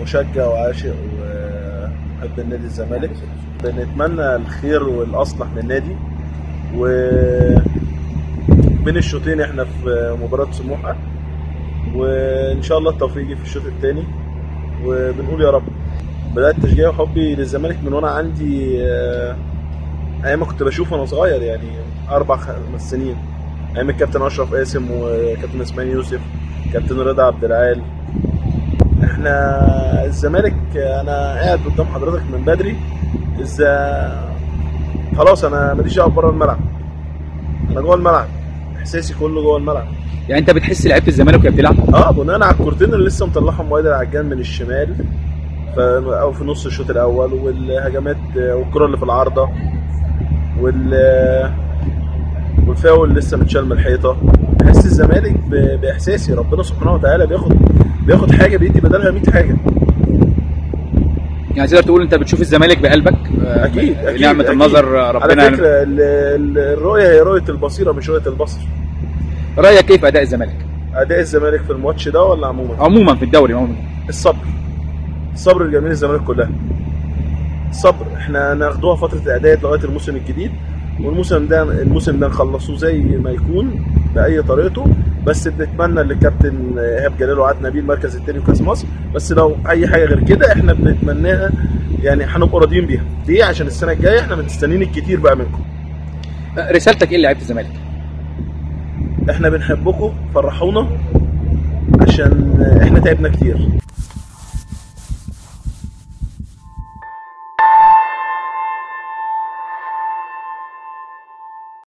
مشجع وعاشق ومحب النادي الزمالك بنتمنى الخير والاصلح للنادي و بين الشوطين احنا في مباراه سموحه وان شاء الله التوفيق يجي في الشوط الثاني وبنقول يا رب بدات تشجيعي وحبي للزمالك من وانا عندي آه، ايام ما كنت بشوفه وانا صغير يعني اربع خمس سنين ايام الكابتن اشرف قاسم وكابتن اسماعيل يوسف كابتن رضا عبد العال احنا الزمالك انا قاعد قدام حضرتك من بدري اذا خلاص انا ماليش دعوه بره الملعب انا جوه الملعب احساسي كله جوه الملعب يعني انت بتحس لعيبه الزمالك وهي بتلعب اه بناء على الكورتين اللي لسه مطلعهم وائل العجان من الشمال ف- او في نص الشوط الاول والهجمات والكره اللي في العارضه وال والفاول لسه متشال من الحيطه بحس الزمالك ب- باحساسي ربنا سبحانه وتعالى بياخد بياخد حاجه بيدي بدلها 100 حاجه يعني تقدر تقول انت بتشوف الزمالك بقلبك آه، اكيد اكيد نعمه أكيد. النظر على ربنا فكره ال- ال- الرؤيه هي رؤيه البصيره مش رؤيه البصر رايك كيف اداء الزمالك اداء الزمالك في الماتش ده ولا عموما عموما في الدوري عموما الصبر الصبر لجماهير الزمالك كلها الصبر احنا ناخدوها فتره اعداد لغايه الموسم الجديد والموسم ده الموسم ده نخلصوه زي ما يكون باي طريقته بس بنتمنى للكابتن ايهاب جلال وعاد نبيل المركز الثاني في كاس مصر بس لو اي حاجه غير كده احنا بنتمناها يعني هنبقى راضيين بيها ليه عشان السنه الجايه احنا مستنيين الكتير بقى منكم آه، رسالتك ايه لعيبه الزمالك احنا بنحبكم فرحونا عشان احنا تعبنا كتير